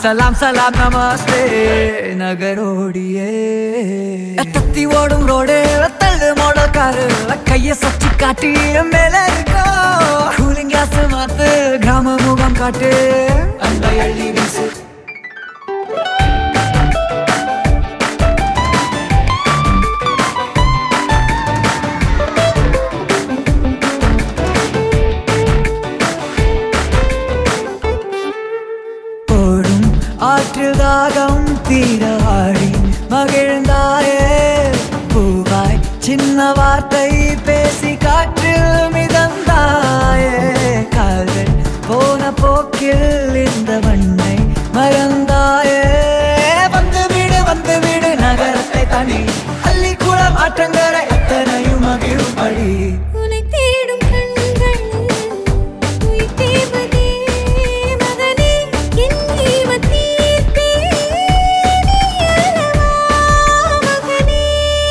சலாம் சலாம் நமஸ்தே நகரோடியே தத்தி ஓடும் ரோடு தள்ளு மாடல் காரு கைய சச்சி காட்டி மேல இருக்கோ கூலிங் கிளாஸ் மாத்து கிராம முகம் காட்டு அன்பை அள்ளி வீசு ஓடும் ஆற்றில் தாகம் தீர ஆடி மகிழ்ந்தாயே பூவாய் சின்ன வார்த்தை பேசி காற்றில் மிதந்தாயே கால்கள் போன போக்கில் இந்த மண்ணை மறந்தாயே வந்து வீடு வந்து வீடு நகரத்தை தனி அள்ளி கூட மாற்றங்களை அத்தனையும் மகிழ்படி உன்னை தேடும் கண்கள் உயிர் தேவதே மகனே என் ஈவ தீர்த்தே நீ அல்லவா மகனே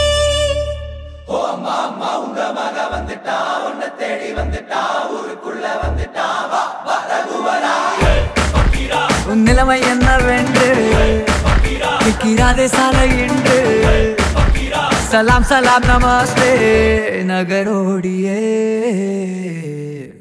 உன் நிலைமை என்னவென்று கேட்கிறாதே சாலை என்று சலாம் சலாம் நமஸ்தே நகரோடியே